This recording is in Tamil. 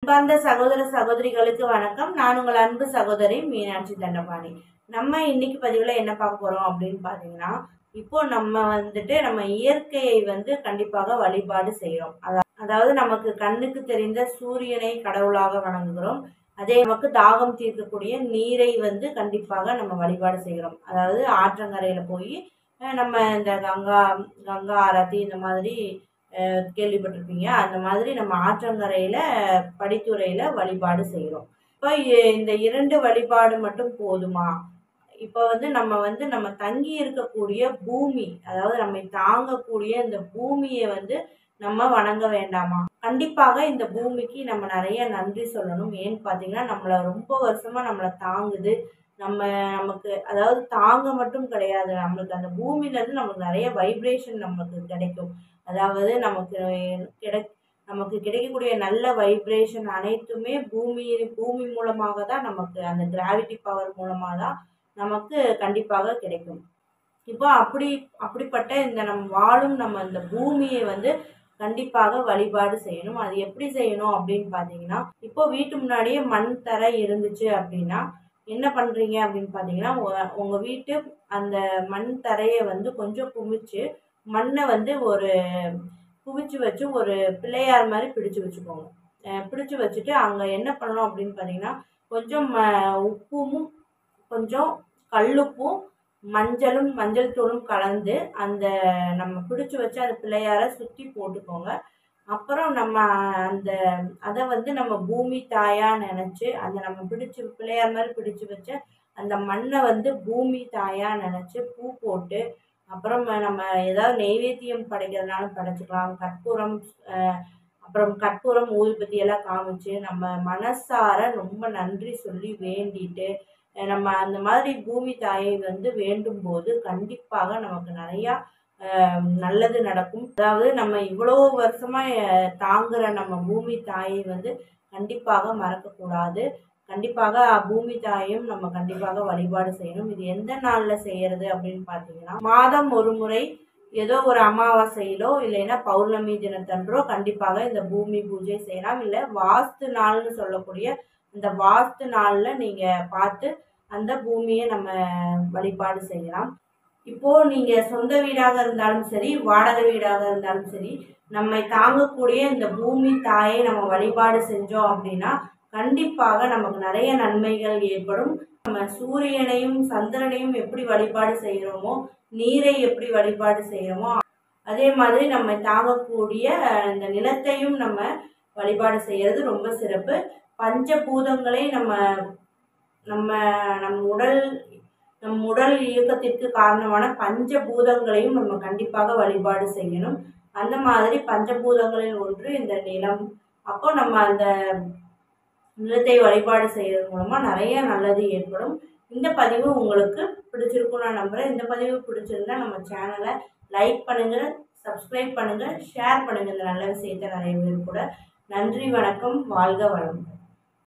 அன்பார்ந்த சகோதர சகோதரிகளுக்கு வணக்கம் நான் உங்கள் அன்பு சகோதரி மீனாட்சி தண்டபாணி நம்ம இன்னைக்கு பதிவில் என்ன பார்க்க போகிறோம் அப்படின்னு பார்த்தீங்கன்னா இப்போ நம்ம வந்துட்டு நம்ம இயற்கையை வந்து கண்டிப்பாக வழிபாடு செய்கிறோம் அதா அதாவது நமக்கு கண்ணுக்கு தெரிந்த சூரியனை கடவுளாக வணங்குகிறோம் அதே நமக்கு தாகம் தீர்க்கக்கூடிய நீரை வந்து கண்டிப்பாக நம்ம வழிபாடு செய்கிறோம் அதாவது ஆற்றங்கரையில் போய் அஹ், நம்ம இந்த கங்கா கங்கா ஆரத்தி இந்த மாதிரி அஹ், கேள்விப்பட்டிருப்பீங்க அந்த மாதிரி நம்ம ஆற்றங்கரையில் படித்துறையில் வழிபாடு செய்கிறோம் இப்போ இ- இந்த இரண்டு வழிபாடு மட்டும் போதுமா இப்போ வந்து நம்ம வந்து நம்ம தங்கி இருக்கக்கூடிய பூமி அதாவது நம்மை தாங்கக்கூடிய இந்த பூமியை வந்து நம்ம வணங்க வேண்டாமா கண்டிப்பாக இந்த பூமிக்கு நம்ம நிறைய நன்றி சொல்லணும் ஏன்னு பார்த்தீங்கன்னா நம்மளை ரொம்ப வருஷமா நம்மளை தாங்குது நம்ம நமக்கு அதாவது தாங்க மட்டும் கிடையாது நம்மளுக்கு அந்த பூமியிலேருந்து நமக்கு நிறைய வைப்ரேஷன் நமக்கு கிடைக்கும் அதாவது நமக்கு கிடை நமக்கு கிடைக்கக்கூடிய நல்ல வைப்ரேஷன் அனைத்துமே பூமி பூமி மூலமாக தான் நமக்கு அந்த கிராவிட்டி பவர் மூலமாக தான் நமக்கு கண்டிப்பாக கிடைக்கும் இப்போ அப்படி அப்படிப்பட்ட இந்த நம்ம வாழும் நம்ம இந்த பூமியை வந்து கண்டிப்பாக வழிபாடு செய்யணும் அது எப்படி செய்யணும் அப்படின்னு பார்த்தீங்கன்னா இப்போ வீட்டு முன்னாடியே மண் தரை இருந்துச்சு அப்படின்னா என்ன பண்ணுறீங்க அப்படின்னு பார்த்தீங்கன்னா உ- உங்க வீட்டு அந்த மண் தரையை வந்து கொஞ்சம் குமிச்சு மண்ணை வந்து ஒரு குவிச்சு வச்சு ஒரு பிள்ளையார் மாதிரி பிடிச்சு வச்சுக்கோங்க அஹ் பிடிச்சு வச்சுட்டு அங்கே என்ன பண்ணணும் அப்படின்னு பார்த்தீங்கன்னா கொஞ்சம் அஹ், உப்பும் கொஞ்சம் கல்லுப்பும் மஞ்சளும் மஞ்சள் தூளும் கலந்து அந்த நம்ம பிடிச்சு வச்ச அந்த பிள்ளையார சுற்றி போட்டுக்கோங்க அப்புறம் நம்ம அந்த அதை வந்து நம்ம பூமி தாயா நினச்சி அந்த நம்ம பிடிச்சு பிள்ளையார் மாதிரி பிடிச்சு வச்ச அந்த மண்ணை வந்து பூமி தாயா நினச்சி பூ போட்டு அப்புறம் நம்ம ஏதாவது நெய்வேத்தியம் படைக்கிறதுனாலும் படைச்சிக்கலாம் கற்பூரம் அஹ், அப்புறம் கற்பூரம் ஊதுபத்தி எல்லாம் காமிச்சு நம்ம மனசார ரொம்ப நன்றி சொல்லி வேண்டிட்டு அஹ், நம்ம அந்த மாதிரி பூமி தாயை வந்து வேண்டும் போது கண்டிப்பாக நமக்கு நிறையா அஹ், நல்லது நடக்கும் அதாவது நம்ம இவ்வளோ வருஷமா அஹ், தாங்குற நம்ம பூமி தாயை வந்து கண்டிப்பாக மறக்கக்கூடாது கண்டிப்பாக பூமி தாயையும் நம்ம கண்டிப்பாக வழிபாடு செய்யணும் இது எந்த நாளில் செய்யறது அப்படின்னு பார்த்தீங்கன்னா மாதம் ஒரு முறை ஏதோ ஒரு அமாவாசையிலோ இல்லைன்னா பௌர்ணமி தினத்தன்றோ கண்டிப்பாக இந்த பூமி பூஜை செய்யலாம் இல்லை வாஸ்து நாள்னு சொல்லக்கூடிய இந்த வாஸ்து நாளில் நீங்கள் பார்த்து அந்த பூமியை நம்ம வழிபாடு செய்யலாம் இப்போ நீங்க சொந்த வீடாக இருந்தாலும் சரி வாடகை வீடாக இருந்தாலும் சரி நம்மை தாங்கக்கூடிய இந்த பூமி தாயை நம்ம வழிபாடு செஞ்சோம் அப்படின்னா கண்டிப்பாக நமக்கு நிறைய நன்மைகள் ஏற்படும் நம்ம சூரியனையும் சந்திரனையும் எப்படி வழிபாடு செய்கிறோமோ நீரை எப்படி வழிபாடு செய்கிறோமோ அதே மாதிரி நம்ம தாங்கக்கூடிய அஹ், இந்த நிலத்தையும் நம்ம வழிபாடு செய்யறது ரொம்ப சிறப்பு பஞ்சபூதங்களை நம்ம நம்ம நம் உடல் நம் உடல் இயக்கத்திற்கு காரணமான பஞ்சபூதங்களையும் நம்ம கண்டிப்பாக வழிபாடு செய்யணும் அந்த மாதிரி பஞ்சபூதங்களில் ஒன்று இந்த நிலம் அப்போ நம்ம அந்த நிலத்தை வழிபாடு செய்கிறது மூலமாக நிறைய நல்லது ஏற்படும் இந்த பதிவு உங்களுக்கு பிடிச்சிருக்கும் நான் நம்புகிறேன் இந்த பதிவு பிடிச்சிருந்தா நம்ம சேனலை லைக் பண்ணுங்கள் சப்ஸ்கிரைப் பண்ணுங்கள் ஷேர் பண்ணுங்கள் இந்த நல்ல விஷயத்தை நிறைய பேர் கூட நன்றி வணக்கம் வாழ்க வளமுடன்